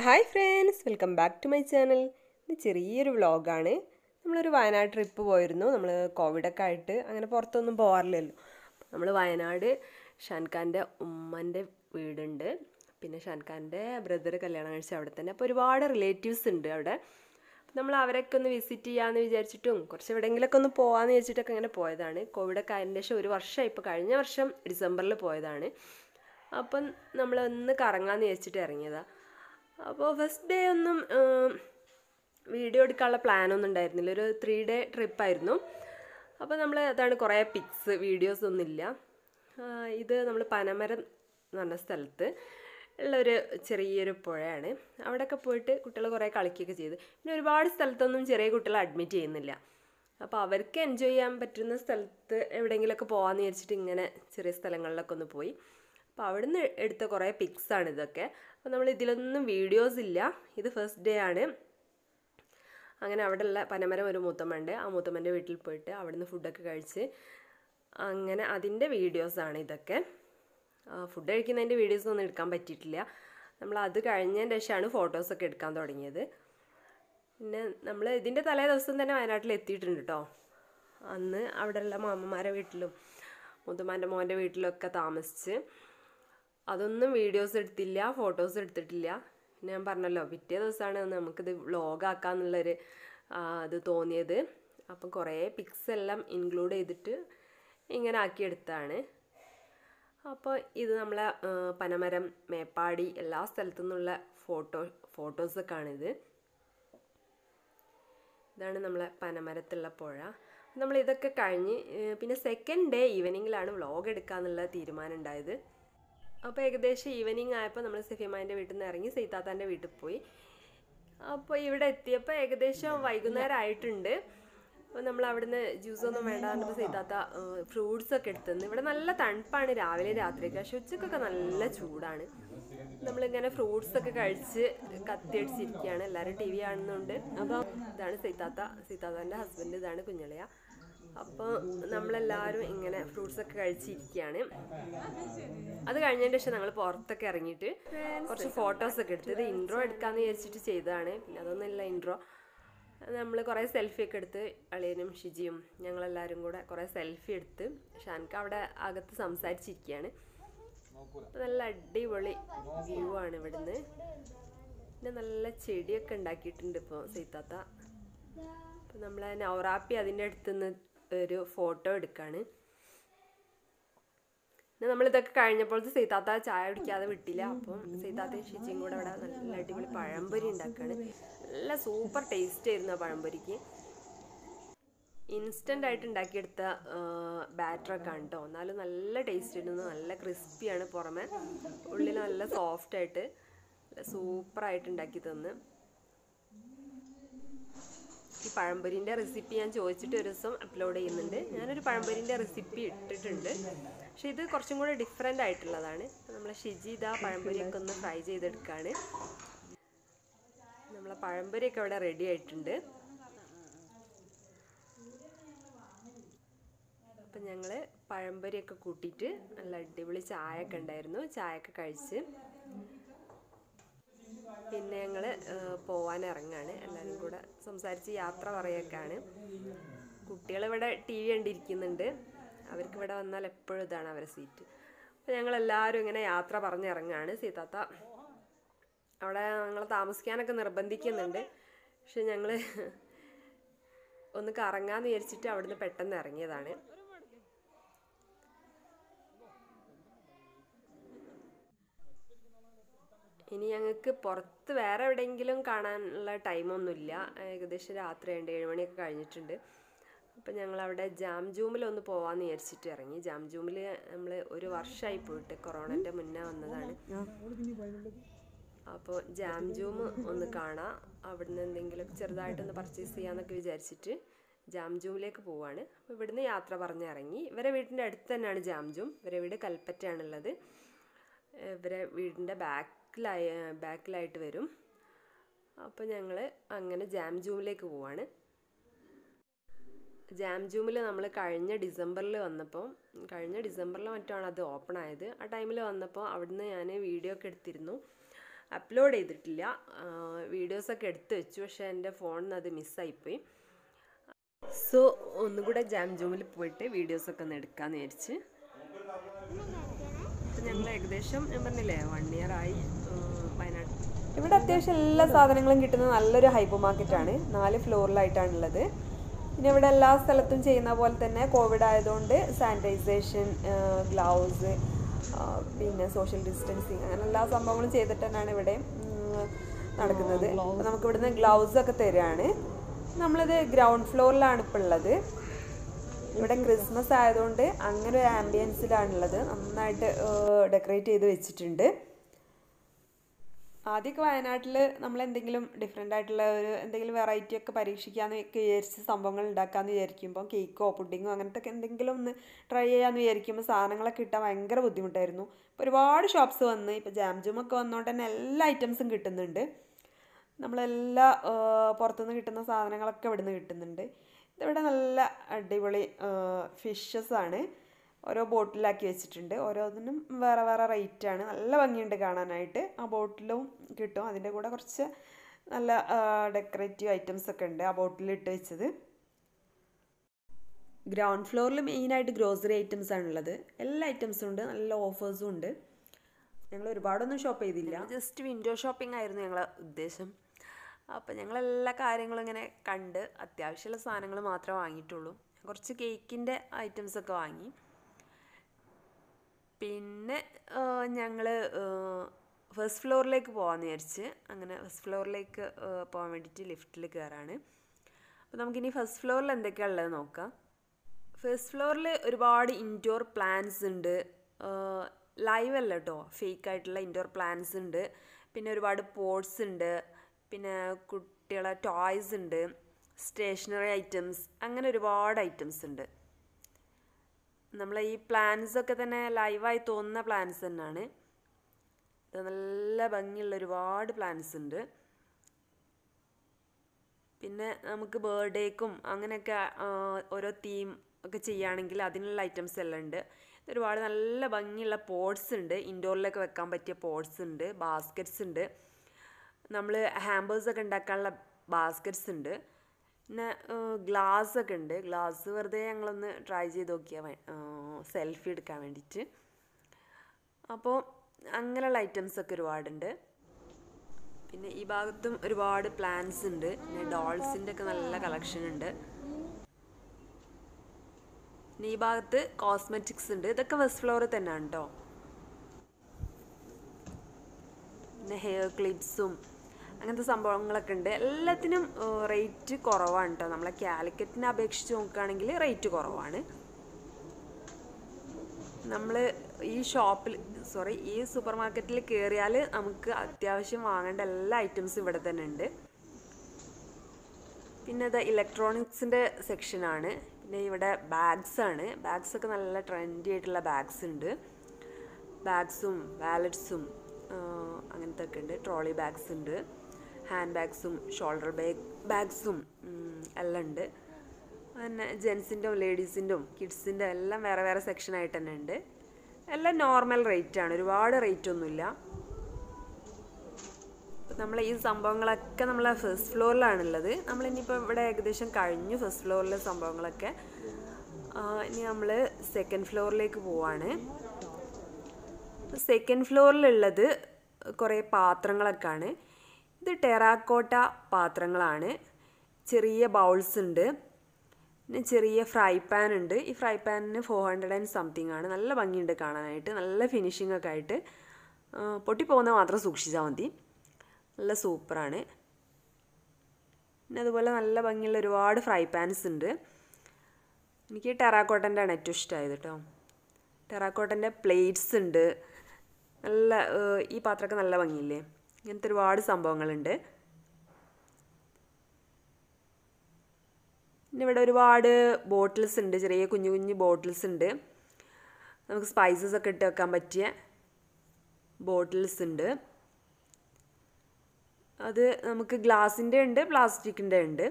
hi friends welcome back to my channel ഇത് ചെറിയൊരു വ്ളോഗാണ് നമ്മളൊരു വയനാട് ട്രിപ്പ് പോയിരുന്നു നമ്മൾ കോവിഡൊക്കെ ആയിട്ട് അങ്ങനെ പുറത്തൊന്നും പോകാറില്ലല്ലോ നമ്മൾ വയനാട് ഷാൻഖാൻ്റെ ഉമ്മൻ്റെ വീടുണ്ട് പിന്നെ ഷാൻഖാൻ്റെ ബ്രദർ കല്യാണം കഴിച്ച അവിടെ തന്നെ അപ്പോൾ ഒരുപാട് റിലേറ്റീവ്സ് ഉണ്ട് അവിടെ അപ്പോൾ നമ്മൾ അവരൊക്കെ ഒന്ന് വിസിറ്റ് ചെയ്യാമെന്ന് വിചാരിച്ചിട്ടും കുറച്ച് എവിടെയെങ്കിലുമൊക്കെ ഒന്ന് പോകാമെന്ന് വിചാരിച്ചിട്ടൊക്കെ അങ്ങനെ പോയതാണ് കോവിഡൊക്കെ ആയതിന് ശേഷം ഒരു വർഷമായി ഇപ്പോൾ കഴിഞ്ഞ വർഷം ഡിസംബറിൽ പോയതാണ് അപ്പം നമ്മൾ ഒന്ന് കറങ്ങാമെന്ന് വിചാരിച്ചിട്ട് ഇറങ്ങിയതാണ് അപ്പോൾ ഫസ്റ്റ് ഡേ ഒന്നും വീഡിയോ എടുക്കാനുള്ള പ്ലാനൊന്നും ഉണ്ടായിരുന്നില്ല ഒരു ത്രീ ഡേ ട്രിപ്പായിരുന്നു അപ്പോൾ നമ്മൾ അതാണ് കുറേ പിക്സ് വീഡിയോസ് ഒന്നുമില്ല ആ, ഇത് നമ്മൾ പനമരം എന്ന് പറഞ്ഞ സ്ഥലത്ത് ഉള്ളൊരു ചെറിയൊരു പുഴയാണ് അവിടെയൊക്കെ പോയിട്ട് കുട്ടികൾ കുറേ കളിക്കുകയൊക്കെ ചെയ്തു പിന്നെ ഒരുപാട് സ്ഥലത്തൊന്നും ചെറിയ കുട്ടികളെ അഡ്മിറ്റ് ചെയ്യുന്നില്ല അപ്പോൾ അവർക്ക് എൻജോയ് ചെയ്യാൻ പറ്റുന്ന സ്ഥലത്ത് എവിടെയെങ്കിലുമൊക്കെ പോകാമെന്ന് വിചാരിച്ചിട്ട് ഇങ്ങനെ ചെറിയ സ്ഥലങ്ങളിലൊക്കെ ഒന്ന് പോയി അപ്പോൾ അവിടുന്ന് എടുത്ത കുറേ പിക്സാണ് ഇതൊക്കെ അപ്പോൾ നമ്മൾ ഇതിലൊന്നും വീഡിയോസ് ഇല്ല ഇത് ഫസ്റ്റ് ഡേ ആണ് അങ്ങനെ അവിടെയുള്ള പനമരം ഒരു മൂത്തമ്മ ആ മൂത്തമ്മൻ്റെ വീട്ടിൽ പോയിട്ട് അവിടുന്ന് ഫുഡൊക്കെ കഴിച്ച് അങ്ങനെ അതിൻ്റെ വീഡിയോസാണ് ഇതൊക്കെ ഫുഡ് കഴിക്കുന്നതിൻ്റെ വീഡിയോസ് ഒന്നും എടുക്കാൻ പറ്റിയിട്ടില്ല നമ്മൾ അത് കഴിഞ്ഞതിന് ശേഷമാണ് ഫോട്ടോസൊക്കെ എടുക്കാൻ തുടങ്ങിയത് പിന്നെ നമ്മൾ ഇതിൻ്റെ തലേ ദിവസം തന്നെ വയനാട്ടിൽ എത്തിയിട്ടുണ്ട് കേട്ടോ അന്ന് അവിടെയുള്ള മാമ്മമാരെ വീട്ടിലും മുത്തമ്മാൻ്റെ മോൻ്റെ വീട്ടിലൊക്കെ താമസിച്ച് അതൊന്നും വീഡിയോസ് എടുത്തില്ല ഫോട്ടോസ് എടുത്തിട്ടില്ല പിന്നെ ഞാൻ പറഞ്ഞല്ലോ പിറ്റേ ദിവസമാണ് നമുക്കിത് വ്ളോഗാക്കാന്നുള്ളൊരു ഇത് തോന്നിയത് അപ്പം കുറേ പിക്സ് എല്ലാം ഇൻക്ലൂഡ് ചെയ്തിട്ട് ഇങ്ങനെ ആക്കിയെടുത്താണ് അപ്പോൾ ഇത് നമ്മളെ ആ, പനമരം മേപ്പാടി എല്ലാ സ്ഥലത്തു നിന്നുള്ള ഫോട്ടോ ഫോട്ടോസൊക്കെയാണിത് ഇതാണ് നമ്മളെ പനമരത്തുള്ള പുഴ നമ്മൾ ഇതൊക്കെ കഴിഞ്ഞ് ഏഹ് പിന്നെ സെക്കൻഡ് ഡേ ഈവനിങ്ങിലാണ് വ്ളോഗ് എടുക്കാന്നുള്ള തീരുമാനം ഉണ്ടായത് അപ്പോൾ ഏകദേശം ഈവനിങ് ആയപ്പോൾ നമ്മൾ സഫിയമാൻ്റെ വീട്ടിൽ നിന്ന് ഇറങ്ങി സീതാത്താൻ്റെ വീട്ടിൽ പോയി അപ്പോൾ ഇവിടെ എത്തിയപ്പോൾ ഏകദേശം വൈകുന്നേരം ആയിട്ടുണ്ട് അപ്പോൾ നമ്മൾ അവിടുന്ന് ജ്യൂസ് ഒന്നും വേണ്ട പറഞ്ഞപ്പോൾ സീതാത്ത ഫ്രൂട്ട്സ് ഒക്കെ എടുത്തുനിന്ന് ഇവിടെ നല്ല തണുപ്പാണ് രാവിലെ രാത്രിയൊക്കെ പക്ഷെ ഉച്ചക്കൊക്കെ നല്ല ചൂടാണ് നമ്മളിങ്ങനെ ഫ്രൂട്ട്സ് ഒക്കെ കഴിച്ച് കത്തിയടിച്ചിരിക്കുകയാണ് എല്ലാവരും ടി വി കാണുന്നുണ്ട് അപ്പോൾ ഇതാണ് സീതാത്ത സീതാത്താൻ്റെ ഹസ്ബൻഡ് ഇതാണ് കുഞ്ഞളിയ അപ്പോൾ നമ്മളെല്ലാവരും ഇങ്ങനെ ഫ്രൂട്ട്സ് ഒക്കെ കഴിച്ചിരിക്കുകയാണ് അത് കഴിഞ്ഞതിന് ശേഷം ഞങ്ങൾ പുറത്തൊക്കെ ഇറങ്ങിയിട്ട് കുറച്ച് ഫോട്ടോസ് ഒക്കെ എടുത്ത് ഇത് ഇൻട്രോ എടുക്കാമെന്ന് വിചാരിച്ചിട്ട് ചെയ്തതാണ് പിന്നെ അതൊന്നുമില്ല ഇൻട്രോ നമ്മൾ കുറേ സെൽഫി ഒക്കെ എടുത്ത് അളിയനും ഷിജിയും ഞങ്ങളെല്ലാവരും കൂടെ കുറേ സെൽഫി എടുത്ത് ഷാൻക്ക് അവിടെ അകത്ത് സംസാരിച്ചിരിക്കുകയാണ് അപ്പോൾ നല്ല അടിപൊളി വ്യൂ ആണ് ഇവിടുന്ന് പിന്നെ നല്ല ചെടിയൊക്കെ ഉണ്ടാക്കിയിട്ടുണ്ട് ഇപ്പോൾ സീതാത്ത അപ്പോൾ നമ്മളെ നവറാപ്പി അതിൻ്റെ അടുത്തുനിന്ന് ഒരു ഫോട്ടോ എടുക്കാണ് പിന്നെ നമ്മളിതൊക്കെ കഴിഞ്ഞപ്പോഴത്തെ സീതാത്ത ചായ കുടിക്കാതെ വിട്ടില്ല അപ്പം സീതാത്തയും ഷിജിയും കൂടെ അവിടെ നല്ല അടിപൊളി പഴംപൊരി ഉണ്ടാക്കാണ് നല്ല സൂപ്പർ ടേസ്റ്റ് ആയിരുന്നു ആ പഴംപൊരിക്ക് ഇൻസ്റ്റൻ്റ് ആയിട്ട് ഉണ്ടാക്കിയെടുത്ത ബാറ്ററൊക്കെ ആണ് കേട്ടോ എന്നാലും നല്ല ടേസ്റ്റ് ഇരുന്നു നല്ല ക്രിസ്പിയാണ് പുറമെ ഉള്ളിൽ നല്ല സോഫ്റ്റ് ആയിട്ട് നല്ല സൂപ്പറായിട്ട് ഉണ്ടാക്കി തന്ന് ഈ പഴംപൊരിൻ്റെ റെസിപ്പി ഞാൻ ചോദിച്ചിട്ട് ഒരു ദിവസം അപ്ലോഡ് ചെയ്യുന്നുണ്ട് ഞാനൊരു പഴംപൊരിൻ്റെ റെസിപ്പി ഇട്ടിട്ടുണ്ട് പക്ഷെ ഇത് കുറച്ചും കൂടെ ഡിഫറെൻ്റ് ആയിട്ടുള്ളതാണ് നമ്മളെ ഷിജി ഇതാ പഴംപൊരിയൊക്കെ ഒന്ന് ഫ്രൈ ചെയ്തെടുക്കുകയാണ് നമ്മളെ പഴംപൊരിയൊക്കെ ഇവിടെ റെഡി ആയിട്ടുണ്ട് അപ്പം ഞങ്ങൾ പഴംപൊരിയൊക്കെ കൂട്ടിയിട്ട് നല്ല അടിപൊളി ചായ ഒക്കെ ഉണ്ടായിരുന്നു ചായ ഒക്കെ കഴിച്ച് പിന്നെ ഞങ്ങൾ പോവാൻ ഇറങ്ങാണ് എല്ലാവരും കൂടെ സംസാരിച്ച് യാത്ര പറയൊക്കെയാണ് കുട്ടികൾ ഇവിടെ ടി വി കണ്ടിരിക്കുന്നുണ്ട് അവർക്ക് ഇവിടെ വന്നാൽ എപ്പോഴും ഇതാണ് അവരെ സീറ്റ് അപ്പോൾ ഞങ്ങൾ എല്ലാവരും ഇങ്ങനെ യാത്ര പറഞ്ഞിറങ്ങാണ് സീതാത്ത അവിടെ ഞങ്ങൾ താമസിക്കാനൊക്കെ നിർബന്ധിക്കുന്നുണ്ട് പക്ഷെ ഞങ്ങൾ ഒന്ന് കറങ്ങാന്ന് വിചാരിച്ചിട്ട് അവിടുന്ന് പെട്ടെന്ന് ഇറങ്ങിയതാണ് ഇനി ഞങ്ങൾക്ക് പുറത്ത് വേറെ എവിടെയെങ്കിലും കാണാനുള്ള ടൈമൊന്നുമില്ല ഏകദേശം രാത്രിയുണ്ട് ഏഴ് മണിയൊക്കെ കഴിഞ്ഞിട്ടുണ്ട് അപ്പം ഞങ്ങൾ അവിടെ ജാം ജൂമിൽ ഒന്ന് പോവാന്ന് വിചാരിച്ചിട്ട് ഇറങ്ങി ജാം ജൂമിൽ നമ്മൾ ഒരു വർഷമായി പോയിട്ട് കൊറോണൻ്റെ മുന്നേ വന്നതാണ് അപ്പോൾ ജാം ജൂം ഒന്ന് കാണാം അവിടുന്ന് എന്തെങ്കിലും ചെറുതായിട്ടൊന്ന് പർച്ചേസ് ചെയ്യാന്നൊക്കെ വിചാരിച്ചിട്ട് ജാം ജൂമിലേക്ക് പോവാണ് അപ്പോൾ ഇവിടുന്ന് യാത്ര പറഞ്ഞ് ഇറങ്ങി ഇവരെ വീടിൻ്റെ അടുത്ത് തന്നെയാണ് ജാം ജൂം ഇവരെ വീട് കൽപ്പറ്റയാണുള്ളത് ഇവരെ വീടിൻ്റെ ബാക്കിലായി ബാക്കിലായിട്ട് വരും അപ്പോൾ ഞങ്ങൾ അങ്ങനെ ജാം ജൂമിലേക്ക് പോവാണ് ജാം ജൂമിൽ നമ്മൾ കഴിഞ്ഞ ഡിസംബറിൽ വന്നപ്പോൾ കഴിഞ്ഞ ഡിസംബറിൽ മറ്റാണ് അത് ഓപ്പൺ ആയത് ആ ടൈമിൽ വന്നപ്പോൾ അവിടുന്ന് ഞാൻ വീഡിയോ ഒക്കെ എടുത്തിരുന്നു അപ്ലോഡ് ചെയ്തിട്ടില്ല വീഡിയോസൊക്കെ എടുത്തു വെച്ചു പക്ഷേ എൻ്റെ ഫോണിൽ നിന്ന് അത് മിസ്സായിപ്പോയി സോ ഒന്നുകൂടെ ജാം ജൂമിൽ പോയിട്ട് വീഡിയോസൊക്കെ ഒന്ന് എടുക്കാമെന്ന് വിചാരിച്ച് അപ്പം ഞങ്ങൾ ഏകദേശം ഞാൻ പറഞ്ഞില്ലേ വൺ ഇയർ ആയി വയനാട് ഇവിടെ അത്യാവശ്യം എല്ലാ സാധനങ്ങളും കിട്ടുന്ന നല്ലൊരു ഹൈപ്പർ മാർക്കറ്റാണ് നാല് ഫ്ലോറിലായിട്ടാണുള്ളത് പിന്നെ ഇവിടെ എല്ലാ സ്ഥലത്തും ചെയ്യുന്ന പോലെ തന്നെ കോവിഡ് ആയതുകൊണ്ട് സാനിറ്റൈസേഷൻ ഗ്ലൗസ് പിന്നെ സോഷ്യൽ ഡിസ്റ്റൻസിങ് അങ്ങനെ എല്ലാ സംഭവങ്ങളും ചെയ്തിട്ട് തന്നെയാണ് ഇവിടെ നടക്കുന്നത് അപ്പോൾ നമുക്ക് ഇവിടുന്ന് ഗ്ലൗസ് ഒക്കെ തരികയാണ് നമ്മളിത് ഗ്രൗണ്ട് ഫ്ലോറിലാണ് ഇപ്പോൾ ഉള്ളത് ഇവിടെ ക്രിസ്മസ് ആയതുകൊണ്ട് അങ്ങനെ ഒരു ആംബിയൻസിലാണുള്ളത് നന്നായിട്ട് ഡെക്കറേറ്റ് ചെയ്ത് വെച്ചിട്ടുണ്ട് ആദ്യമൊക്കെ വയനാട്ടിൽ നമ്മൾ എന്തെങ്കിലും ഡിഫറെൻ്റ് ആയിട്ടുള്ള ഒരു എന്തെങ്കിലും വെറൈറ്റി ഒക്കെ പരീക്ഷിക്കാമെന്ന് വിചാരിച്ച് സംഭവങ്ങൾ ഉണ്ടാക്കാമെന്ന് വിചാരിക്കുമ്പോൾ കേക്കോ പുഡിങ്ങോ അങ്ങനത്തെ എന്തെങ്കിലും ഒന്ന് ട്രൈ ചെയ്യാമെന്ന് വിചാരിക്കുമ്പോൾ സാധനങ്ങളൊക്കെ കിട്ടാൻ ഭയങ്കര ബുദ്ധിമുട്ടായിരുന്നു ഇപ്പോൾ ഒരുപാട് ഷോപ്സ് വന്ന് ഇപ്പോൾ ജാം ജൂമൊക്കെ വന്നുകൊണ്ട് തന്നെ എല്ലാ ഐറ്റംസും കിട്ടുന്നുണ്ട് നമ്മളെല്ലാ പുറത്തുനിന്ന് കിട്ടുന്ന സാധനങ്ങളൊക്കെ ഇവിടെ നിന്ന് കിട്ടുന്നുണ്ട് ഇതിവിടെ നല്ല അടിപൊളി ഫിഷസ് ആണ് ഓരോ ബോട്ടിലാക്കി വെച്ചിട്ടുണ്ട് ഓരോന്നിനും വേറെ വേറെ റേറ്റാണ് നല്ല ഭംഗിയുണ്ട് കാണാനായിട്ട് ആ ബോട്ടിലും കിട്ടും അതിൻ്റെ കൂടെ കുറച്ച് നല്ല ഡെക്കറേറ്റീവ് ഐറ്റംസ് ഒക്കെ ഉണ്ട് ആ ബോട്ടിൽ ഇട്ട് വെച്ചത് ഗ്രൗണ്ട് ഫ്ലോറിൽ മെയിനായിട്ട് ഗ്രോസറി ഐറ്റംസ് ആണുള്ളത് എല്ലാ ഐറ്റംസും ഉണ്ട് നല്ല ഓഫേഴ്സും ഉണ്ട് ഞങ്ങൾ ഒരുപാടൊന്നും ഷോപ്പ് ചെയ്തില്ല ജസ്റ്റ് വിൻഡോ ഷോപ്പിംഗ് ആയിരുന്നു ഞങ്ങളെ ഉദ്ദേശം അപ്പോൾ ഞങ്ങൾ എല്ലാ കാര്യങ്ങളും ഇങ്ങനെ കണ്ട് അത്യാവശ്യമുള്ള സാധനങ്ങൾ മാത്രമേ വാങ്ങിയിട്ടുള്ളൂ കുറച്ച് കേക്കിൻ്റെ ഐറ്റംസൊക്കെ വാങ്ങി പിന്നെ ഞങ്ങൾ ഫസ്റ്റ് ഫ്ലോറിലേക്ക് പോകാമെന്ന് വിചാരിച്ച് അങ്ങനെ ഫസ്റ്റ് ഫ്ലോറിലേക്ക് പോകാൻ വേണ്ടിയിട്ട് ലിഫ്റ്റിൽ കയറാണ് അപ്പോൾ നമുക്കിനി ഫസ്റ്റ് ഫ്ലോറിൽ എന്തൊക്കെയാണ് ഉള്ളത് നോക്കാം ഫസ്റ്റ് ഫ്ലോറിൽ ഒരുപാട് ഇൻഡോർ പ്ലാന്റ്സ് ഉണ്ട് ലൈവ് അല്ല കേട്ടോ ഫേക്ക് ആയിട്ടുള്ള ഇൻഡോർ പ്ലാന്റ്സ് ഉണ്ട് പിന്നെ ഒരുപാട് പോട്ട്സ് ഉണ്ട് പിന്നെ കുട്ടികളെ ടോയ്സ് ഉണ്ട് സ്റ്റേഷനറി ഐറ്റംസ് അങ്ങനെ ഒരുപാട് ഐറ്റംസ് ഉണ്ട് നമ്മൾ ഈ പ്ലാൻസ് ഒക്കെ തന്നെ ലൈവായി തോന്നുന്ന പ്ലാൻസ് തന്നെയാണ് ഇത് നല്ല ഭംഗിയുള്ള ഒരുപാട് പ്ലാൻസ് ഉണ്ട് പിന്നെ നമുക്ക് ബർത്ത്ഡേക്കും അങ്ങനെയൊക്കെ ഓരോ തീം ഒക്കെ ചെയ്യുകയാണെങ്കിൽ അതിനുള്ള ഐറ്റംസ് എല്ലാം ഉണ്ട് ഒരുപാട് നല്ല ഭംഗിയുള്ള പോട്ട്സ് ഉണ്ട് ഇൻഡോറിലൊക്കെ വെക്കാൻ പറ്റിയ പോട്ട്സ് ഉണ്ട് ബാസ്ക്കറ്റ്സ് ഉണ്ട് നമ്മൾ ഹാമ്പേഴ്സ് ഒക്കെ ഉണ്ടാക്കാനുള്ള ബാസ്ക്കറ്റ്സ് ഉണ്ട് പിന്നെ ഗ്ലാസ് ഒക്കെ ഉണ്ട് ഗ്ലാസ് വെറുതെ ഞങ്ങളൊന്ന് ട്രൈ ചെയ്ത് നോക്കിയാൽ സെൽഫി എടുക്കാൻ വേണ്ടിയിട്ട് അപ്പോൾ അങ്ങനെയുള്ള ഐറ്റംസ് ഒക്കെ ഒരുപാടുണ്ട് പിന്നെ ഈ ഭാഗത്തും ഒരുപാട് പ്ലാന്റ്സ് ഉണ്ട് പിന്നെ ഡോൾസിൻ്റെ ഒക്കെ നല്ല കളക്ഷൻ ഉണ്ട് പിന്നെ ഈ ഭാഗത്ത് കോസ്മെറ്റിക്സ് ഉണ്ട് ഇതൊക്കെ ഫസ്റ്റ് ഫ്ലോറിൽ തന്നെയാണ് കേട്ടോ പിന്നെ ഹെയർ ക്ലിപ്സും അങ്ങനത്തെ സംഭവങ്ങളൊക്കെ ഉണ്ട് എല്ലാത്തിനും റേറ്റ് കുറവാണ് കേട്ടോ നമ്മളെ കാലിക്കറ്റിനെ അപേക്ഷിച്ച് നോക്കുകയാണെങ്കിൽ റേറ്റ് കുറവാണ് നമ്മൾ ഈ ഷോപ്പിൽ സോറി ഈ സൂപ്പർ മാർക്കറ്റിൽ കയറിയാൽ നമുക്ക് അത്യാവശ്യം വാങ്ങേണ്ട എല്ലാ ഐറ്റംസും ഇവിടെ തന്നെ ഉണ്ട് പിന്നെ അത് ഇലക്ട്രോണിക്സിൻ്റെ സെക്ഷനാണ് പിന്നെ ഇവിടെ ബാഗ്സ് ആണ് ബാഗ്സ് ഒക്കെ നല്ല ട്രെൻഡി ആയിട്ടുള്ള ബാഗ്സ് ഉണ്ട് ബാഗ്സും വാലറ്റ്സും അങ്ങനത്തെ ഒക്കെ ഉണ്ട് ട്രോളി ബാഗ്സ് ഉണ്ട് ഹാൻഡ് ബാഗ്സും ഷോൾഡർ ബാഗ് ബാഗ്സും എല്ലാം ഉണ്ട് പിന്നെ ജെൻസിൻ്റെയും ലേഡീസിൻ്റെയും കിഡ്സിൻ്റെ എല്ലാം വേറെ വേറെ സെക്ഷനായിട്ട് തന്നെ ഉണ്ട് എല്ലാം നോർമൽ റേറ്റാണ് ഒരുപാട് റേറ്റ് ഒന്നുമില്ല നമ്മൾ ഈ സംഭവങ്ങളൊക്കെ നമ്മൾ ഫസ്റ്റ് ഫ്ലോറിലാണുള്ളത് നമ്മളിനിയിപ്പോൾ ഇവിടെ ഏകദേശം കഴിഞ്ഞു ഫസ്റ്റ് ഫ്ലോറിലെ സംഭവങ്ങളൊക്കെ ഇനി നമ്മൾ സെക്കൻഡ് ഫ്ലോറിലേക്ക് പോവാണ് സെക്കൻഡ് ഫ്ലോറിലുള്ളത് കുറേ പാത്രങ്ങളൊക്കെ ആണ് ഇത് ടെറാക്കോട്ട പാത്രങ്ങളാണ് ചെറിയ ബൗൾസ് ഉണ്ട് പിന്നെ ചെറിയ ഫ്രൈ പാൻ ഉണ്ട് ഈ ഫ്രൈ പാനിന് ഫോർ ഹൺഡ്രഡ് ആൻഡ് സംതിങ് ആണ് നല്ല ഭംഗിയുണ്ട് കാണാനായിട്ട് നല്ല ഫിനിഷിംഗ് ഒക്കെ ആയിട്ട് പൊട്ടിപ്പോകുന്ന മാത്രം സൂക്ഷിച്ചാൽ മതി നല്ല സൂപ്പറാണ് പിന്നെ അതുപോലെ നല്ല ഭംഗിയുള്ള ഒരുപാട് ഫ്രൈ പാൻസ് ഉണ്ട് എനിക്ക് ടെറാക്കോട്ടൻ്റെ ആണ് ഏറ്റവും ഇഷ്ടമായത് കേട്ടോ ടെറാക്കോട്ടൻ്റെ പ്ലേറ്റ്സ് ഉണ്ട് നല്ല ഈ പാത്രമൊക്കെ നല്ല ഭംഗിയില്ലേ ഇങ്ങനത്തെ ഒരുപാട് സംഭവങ്ങളുണ്ട് പിന്നെ ഇവിടെ ഒരുപാട് ബോട്ടിൽസ് ഉണ്ട് ചെറിയ കുഞ്ഞു കുഞ്ഞു ബോട്ടിൽസ് ഉണ്ട് നമുക്ക് സ്പൈസസ് ഒക്കെ ഇട്ട് വെക്കാൻ പറ്റിയ ബോട്ടിൽസ് ഉണ്ട് അത് നമുക്ക് ഗ്ലാസിൻ്റെ ഉണ്ട് പ്ലാസ്റ്റിക്കിൻ്റെ ഉണ്ട്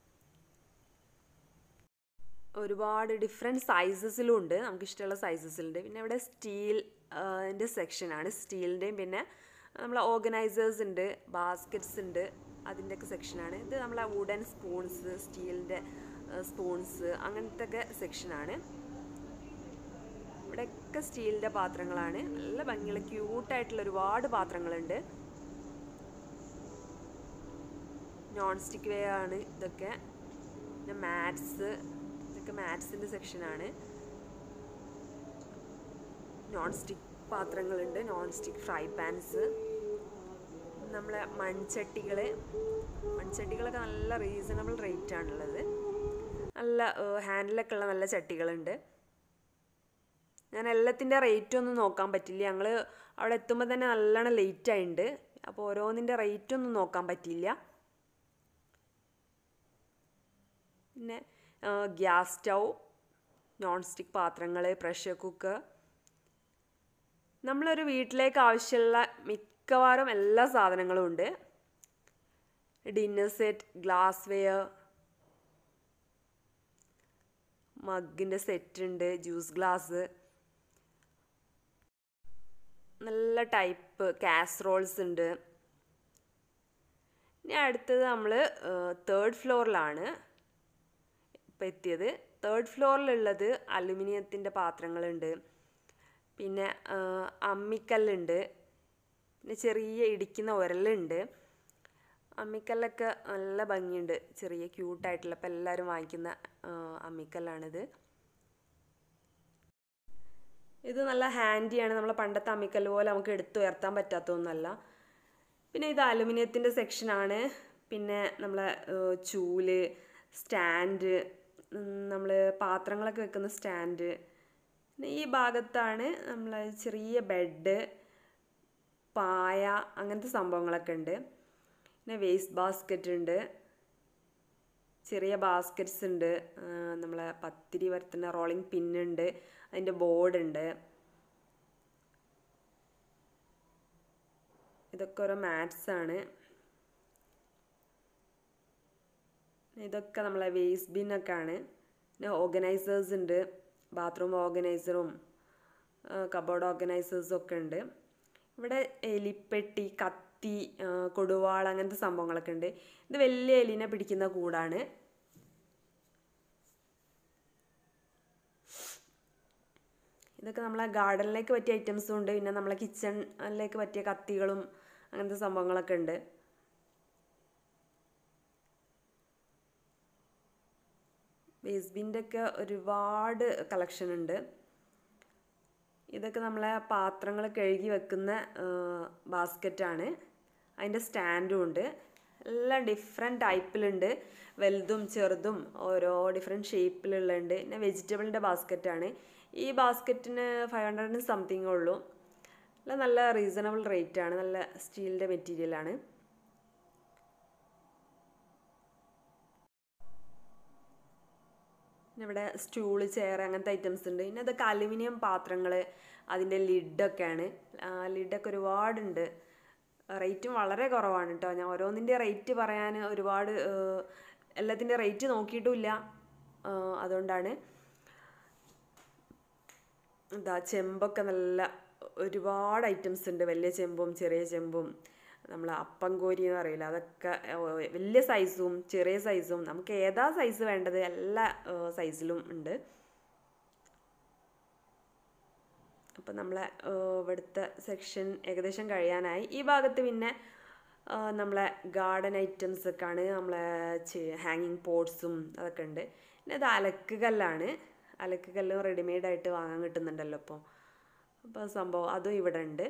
ഒരുപാട് ഡിഫറെൻറ്റ് സൈസസിലും ഉണ്ട് നമുക്ക് ഇഷ്ടമുള്ള സൈസസിലുണ്ട് പിന്നെ ഇവിടെ സ്റ്റീൽ ൻ്റെ സെക്ഷനാണ് സ്റ്റീലിൻ്റെയും പിന്നെ നമ്മളെ ഓർഗനൈസേഴ്സ് ഉണ്ട് ബാസ്ക്കറ്റ്സ് ഉണ്ട് അതിൻ്റെയൊക്കെ സെക്ഷനാണ് ഇത് നമ്മളെ വുഡൻ സ്പൂൺസ് സ്റ്റീലിൻ്റെ സ്പൂൺസ് അങ്ങനത്തെ ഒക്കെ സെക്ഷനാണ് ഇവിടെയൊക്കെ സ്റ്റീലിൻ്റെ പാത്രങ്ങളാണ് നല്ല ഭംഗിയുള്ള ക്യൂട്ടായിട്ടുള്ള ഒരുപാട് പാത്രങ്ങളുണ്ട് നോൺ സ്റ്റിക്ക് വേ ആണ് ഇതൊക്കെ പിന്നെ മാറ്റ്സ് ഇതൊക്കെ മാറ്റ്സിൻ്റെ സെക്ഷനാണ് നോൺ സ്റ്റിക്ക് പാത്രങ്ങളുണ്ട് നോൺ സ്റ്റിക്ക് ഫ്രൈ പാൻസ് നമ്മളെ മൺചട്ടികൾ മൺചട്ടികളൊക്കെ നല്ല റീസണബിൾ റേറ്റ് ആണുള്ളത് നല്ല ഹാൻഡിലൊക്കെ ഉള്ള നല്ല ചട്ടികളുണ്ട് ഞാൻ എല്ലാത്തിൻ്റെ റേറ്റ് ഒന്നും നോക്കാൻ പറ്റില്ല ഞങ്ങൾ അവിടെ എത്തുമ്പോൾ തന്നെ നല്ലോണം ലേറ്റ് ആയിട്ടുണ്ട് അപ്പോൾ ഓരോന്നിൻ്റെ റേറ്റ് ഒന്നും നോക്കാൻ പറ്റില്ല പിന്നെ ഗ്യാസ് സ്റ്റൗ നോൺ സ്റ്റിക്ക് പാത്രങ്ങൾ പ്രഷർ കുക്കർ നമ്മളൊരു വീട്ടിലേക്ക് ആവശ്യമുള്ള മിക്കവാറും എല്ലാ സാധനങ്ങളും ഉണ്ട് ഡിന്നർ സെറ്റ് ഗ്ലാസ് വെയർ മഗിൻ്റെ സെറ്റ് ഉണ്ട് ജ്യൂസ് ഗ്ലാസ് നല്ല ടൈപ്പ് കാസറോൾസ് ഉണ്ട് ഇനി അടുത്തത് നമ്മൾ തേർഡ് ഫ്ലോറിലാണ് ഇപ്പോൾ എത്തിയത് തേർഡ് ഫ്ലോറിലുള്ളത് അലുമിനിയത്തിൻ്റെ പാത്രങ്ങളുണ്ട് പിന്നെ അമ്മിക്കല്ലുണ്ട് പിന്നെ ചെറിയ ഇടിക്കുന്ന ഉരലുണ്ട് അമ്മിക്കല്ലൊക്കെ നല്ല ഭംഗിയുണ്ട് ചെറിയ ക്യൂട്ടായിട്ടുള്ള ഇപ്പം എല്ലാവരും വാങ്ങിക്കുന്ന അമ്മിക്കല്ലാണിത് ഇത് നല്ല ഹാൻഡിയാണ് നമ്മളെ പണ്ടത്തെ അമ്മിക്കല്ല് പോലെ നമുക്ക് എടുത്തുയർത്താൻ പറ്റാത്തതൊന്നുമല്ല പിന്നെ ഇത് അലുമിനിയത്തിൻ്റെ സെക്ഷനാണ് പിന്നെ നമ്മളെ ചൂല് സ്റ്റാൻഡ് നമ്മൾ പാത്രങ്ങളൊക്കെ വെക്കുന്ന സ്റ്റാൻഡ് പിന്നെ ഈ ഭാഗത്താണ് നമ്മൾ ചെറിയ ബെഡ് പായ അങ്ങനത്തെ സംഭവങ്ങളൊക്കെ ഉണ്ട് പിന്നെ വേസ്റ്റ് ബാസ്ക്കറ്റ് ഉണ്ട് ചെറിയ ബാസ്ക്കറ്റ്സ് ഉണ്ട് നമ്മളെ പത്തിരി വരുത്തുന്ന റോളിംഗ് പിന്നുണ്ട് അതിൻ്റെ ബോർഡ് ഉണ്ട് ഇതൊക്കെ ഓരോ മാറ്റ്സ് ആണ് ഇതൊക്കെ നമ്മളെ വേസ്റ്റ് ബിന്നൊക്കെ ആണ് പിന്നെ ഓർഗനൈസേഴ്സ് ഉണ്ട് ബാത്റൂം ഓർഗനൈസറും കബോർഡ് ഓർഗനൈസേഴ്സും ഒക്കെ ഉണ്ട് ഇവിടെ എലിപ്പെട്ടി കത്തി കൊടുവാൾ അങ്ങനത്തെ സംഭവങ്ങളൊക്കെ ഉണ്ട് ഇത് വലിയ എലിനെ പിടിക്കുന്ന കൂടാണ് ഇതൊക്കെ നമ്മളെ ഗാർഡനിലേക്ക് പറ്റിയ ഐറ്റംസും ഉണ്ട് പിന്നെ നമ്മളെ കിച്ചണിലേക്ക് പറ്റിയ കത്തികളും അങ്ങനത്തെ സംഭവങ്ങളൊക്കെ ഉണ്ട് വേസ്ബിൻ്റെ ഒക്കെ ഒരുപാട് കളക്ഷൻ ഉണ്ട് ഇതൊക്കെ നമ്മളെ പാത്രങ്ങൾ കഴുകി വെക്കുന്ന ബാസ്ക്കറ്റാണ് അതിൻ്റെ സ്റ്റാൻഡും ഉണ്ട് എല്ലാം ഡിഫറെൻറ്റ് ടൈപ്പിലുണ്ട് വലുതും ചെറുതും ഓരോ ഡിഫറെൻറ്റ് ഷേപ്പിലുള്ളുണ്ട് പിന്നെ വെജിറ്റബിളിൻ്റെ ബാസ്ക്കറ്റാണ് ഈ ബാസ്ക്കറ്റിന് ഫൈവ് ഹൺഡ്രഡിന് സംതിങ് ഉള്ളൂ എല്ലാം നല്ല റീസണബിൾ റേറ്റ് ആണ് നല്ല സ്റ്റീലിൻ്റെ മെറ്റീരിയലാണ് ഇവിടെ സ്റ്റൂള് ചെയർ അങ്ങനത്തെ ഐറ്റംസ് ഉണ്ട് പിന്നെ ഇതൊക്കെ അലുമിനിയം പാത്രങ്ങൾ അതിൻ്റെ ലിഡൊക്കെയാണ് ലിഡൊക്കെ ഒരുപാടുണ്ട് റേറ്റും വളരെ കുറവാണ് കേട്ടോ ഞാൻ ഓരോന്നിൻ്റെ റേറ്റ് പറയാൻ ഒരുപാട് എല്ലാത്തിൻ്റെ റേറ്റ് നോക്കിയിട്ടുമില്ല അതുകൊണ്ടാണ് എന്താ ചെമ്പൊക്കെ നല്ല ഒരുപാട് ഐറ്റംസ് ഉണ്ട് വലിയ ചെമ്പും ചെറിയ ചെമ്പും നമ്മൾ അപ്പം കോരി എന്ന് പറയില്ല അതൊക്കെ വലിയ സൈസും ചെറിയ സൈസും നമുക്ക് ഏതാ സൈസ് വേണ്ടത് എല്ലാ സൈസിലും ഉണ്ട് അപ്പം നമ്മളെ ഇവിടുത്തെ സെക്ഷൻ ഏകദേശം കഴിയാനായി ഈ ഭാഗത്ത് പിന്നെ നമ്മളെ ഗാർഡൻ ഐറ്റംസ് ഒക്കെ ആണ് നമ്മളെ ഹാങ്ങിങ് പോട്ട്സും അതൊക്കെ ഉണ്ട് പിന്നെ ഇത് അലക്ക് കല്ലാണ് അലക്ക് കല്ലും റെഡിമെയ്ഡ് ആയിട്ട് വാങ്ങാൻ കിട്ടുന്നുണ്ടല്ലോ ഇപ്പോൾ അപ്പോൾ സംഭവം അതും ഇവിടെ ഉണ്ട്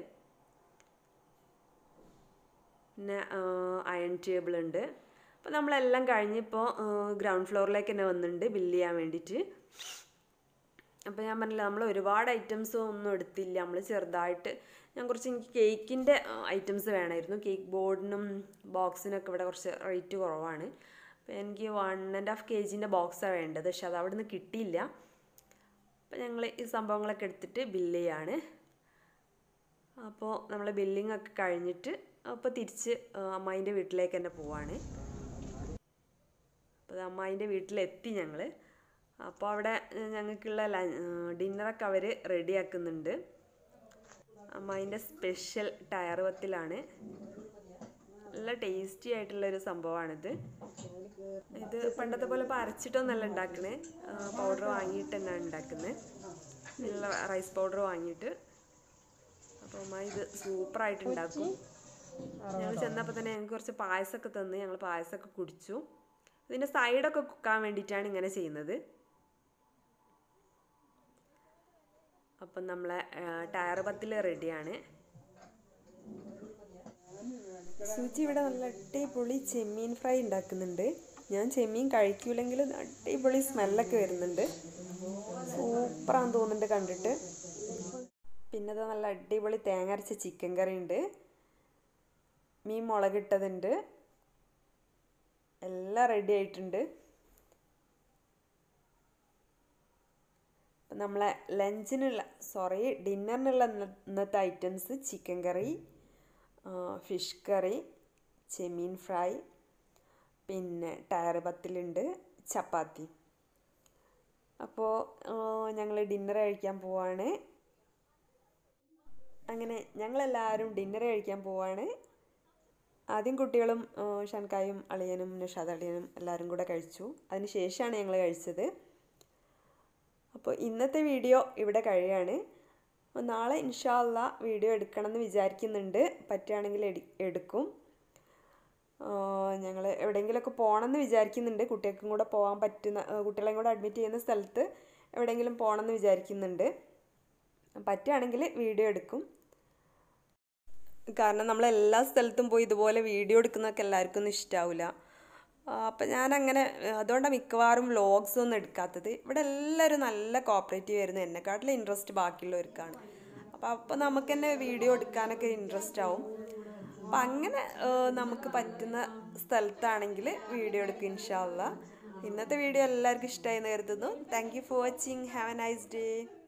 പിന്നെ അയൺ ടേബിൾ ഉണ്ട് അപ്പോൾ നമ്മളെല്ലാം കഴിഞ്ഞിപ്പോൾ ഗ്രൗണ്ട് ഫ്ലോറിലേക്ക് തന്നെ വന്നിട്ടുണ്ട് ബില്ല് ചെയ്യാൻ വേണ്ടിയിട്ട് അപ്പോൾ ഞാൻ പറഞ്ഞില്ല നമ്മൾ ഒരുപാട് ഐറ്റംസ് ഒന്നും എടുത്തില്ല നമ്മൾ ചെറുതായിട്ട് ഞാൻ കുറച്ച് എനിക്ക് കേക്കിൻ്റെ ഐറ്റംസ് വേണമായിരുന്നു കേക്ക് ബോർഡിനും ബോക്സിനൊക്കെ ഇവിടെ കുറച്ച് റേറ്റ് കുറവാണ് അപ്പോൾ എനിക്ക് വൺ ആൻഡ് ഹാഫ് കെ ജിൻ്റെ ബോക്സാണ് വേണ്ടത് പക്ഷെ അത് അവിടെ നിന്ന് കിട്ടിയില്ല അപ്പോൾ ഞങ്ങൾ ഈ സംഭവങ്ങളൊക്കെ എടുത്തിട്ട് ബില്ല് ചെയ്യാണ് അപ്പോൾ നമ്മൾ ബില്ലിംഗ് ഒക്കെ കഴിഞ്ഞിട്ട് അപ്പോൾ തിരിച്ച് അമ്മായിൻ്റെ വീട്ടിലേക്ക് തന്നെ പോവാണ് അപ്പോൾ അമ്മായിൻ്റെ വീട്ടിലെത്തി ഞങ്ങൾ അപ്പോൾ അവിടെ ഞങ്ങൾക്കുള്ള ഡിന്നറൊക്കെ അവർ റെഡിയാക്കുന്നുണ്ട് അമ്മായിൻ്റെ സ്പെഷ്യൽ ടയർ വത്തിലാണ് നല്ല ടേസ്റ്റി ആയിട്ടുള്ളൊരു സംഭവമാണിത് ഇത് പണ്ടത്തെ പോലെ ഇപ്പോൾ അരച്ചിട്ടൊന്നല്ല ഉണ്ടാക്കണേ പൗഡർ വാങ്ങിയിട്ട് തന്നെയാണ് ഉണ്ടാക്കുന്നത് നല്ല റൈസ് പൗഡർ വാങ്ങിയിട്ട് അപ്പോൾ അമ്മ ഇത് സൂപ്പറായിട്ട് ഉണ്ടാക്കും ഞങ്ങൾ ചെന്നപ്പോൾ തന്നെ ഞങ്ങൾക്ക് കുറച്ച് പായസമൊക്കെ തന്ന് ഞങ്ങൾ പായസമൊക്കെ കുടിച്ചു ഇതിൻ്റെ സൈഡൊക്കെ കുക്കാൻ വേണ്ടിയിട്ടാണ് ഇങ്ങനെ ചെയ്യുന്നത് അപ്പം നമ്മളെ ടയർ പത്തിൽ റെഡിയാണ് സൂചി ഇവിടെ നല്ല അടിപൊളി ചെമ്മീൻ ഫ്രൈ ഉണ്ടാക്കുന്നുണ്ട് ഞാൻ ചെമ്മീൻ കഴിക്കൂലെങ്കിൽ അടിപൊളി സ്മെല്ലൊക്കെ വരുന്നുണ്ട് സൂപ്പറാന്ന് തോന്നുന്നുണ്ട് കണ്ടിട്ട് പിന്നെ അത് നല്ല അടിപൊളി തേങ്ങ അരച്ച ചിക്കൻ കറി ഉണ്ട് മീൻ മുളകിട്ടതുണ്ട് എല്ലാം റെഡി ആയിട്ടുണ്ട് അപ്പം നമ്മളെ ലഞ്ചിനുള്ള സോറി ഡിന്നറിനുള്ള ഇന്നത്തെ items chicken curry fish curry ചെമ്മീൻ ഫ്രൈ പിന്നെ ടയർ പത്തിലുണ്ട് ചപ്പാത്തി അപ്പോൾ ഞങ്ങൾ ഡിന്നർ കഴിക്കാൻ പോവാണ് അങ്ങനെ ഞങ്ങളെല്ലാവരും ഡിന്നർ കഴിക്കാൻ പോവാണ് ആദ്യം കുട്ടികളും ഷൻകായും അളിയനും നിഷാദ് അളിയനും എല്ലാവരും കൂടെ കഴിച്ചു അതിന് ശേഷമാണ് ഞങ്ങൾ കഴിച്ചത് അപ്പോൾ ഇന്നത്തെ വീഡിയോ ഇവിടെ കഴിയാണ് അപ്പോൾ നാളെ ഇൻഷാല്ല വീഡിയോ എടുക്കണം എന്ന് വിചാരിക്കുന്നുണ്ട് പറ്റുകയാണെങ്കിൽ എടി എടുക്കും ഞങ്ങൾ എവിടെയെങ്കിലുമൊക്കെ പോകണമെന്ന് വിചാരിക്കുന്നുണ്ട് കുട്ടികൾക്കും കൂടെ പോകാൻ പറ്റുന്ന കുട്ടികളെയും കൂടെ അഡ്മിറ്റ് ചെയ്യുന്ന സ്ഥലത്ത് എവിടെയെങ്കിലും പോകണമെന്ന് വിചാരിക്കുന്നുണ്ട് പറ്റുകയാണെങ്കിൽ വീഡിയോ എടുക്കും കാരണം നമ്മൾ എല്ലാ സ്ഥലത്തും പോയി ഇതുപോലെ വീഡിയോ എടുക്കുന്നതൊക്കെ എല്ലാവർക്കും ഒന്നും ഇഷ്ടാവില്ല അപ്പം ഞാനങ്ങനെ അതുകൊണ്ടാണ് മിക്കവാറും വ്ലോഗ്സ് ഒന്നും എടുക്കാത്തത് ഇവിടെ എല്ലാവരും നല്ല കോപ്പറേറ്റീവ് ആയിരുന്നു എന്നെക്കാട്ടിലും ഇൻട്രസ്റ്റ് ബാക്കിയുള്ളവർക്കാണ് അപ്പോൾ അപ്പോൾ നമുക്ക് തന്നെ വീഡിയോ എടുക്കാനൊക്കെ ഇൻട്രസ്റ്റ് ആവും അപ്പം അങ്ങനെ നമുക്ക് പറ്റുന്ന സ്ഥലത്താണെങ്കിൽ വീഡിയോ എടുക്കും ഇൻഷാല്ല ഇന്നത്തെ വീഡിയോ എല്ലാവർക്കും ഇഷ്ടമായി എന്ന് കരുതുന്നു thank you for watching have a nice day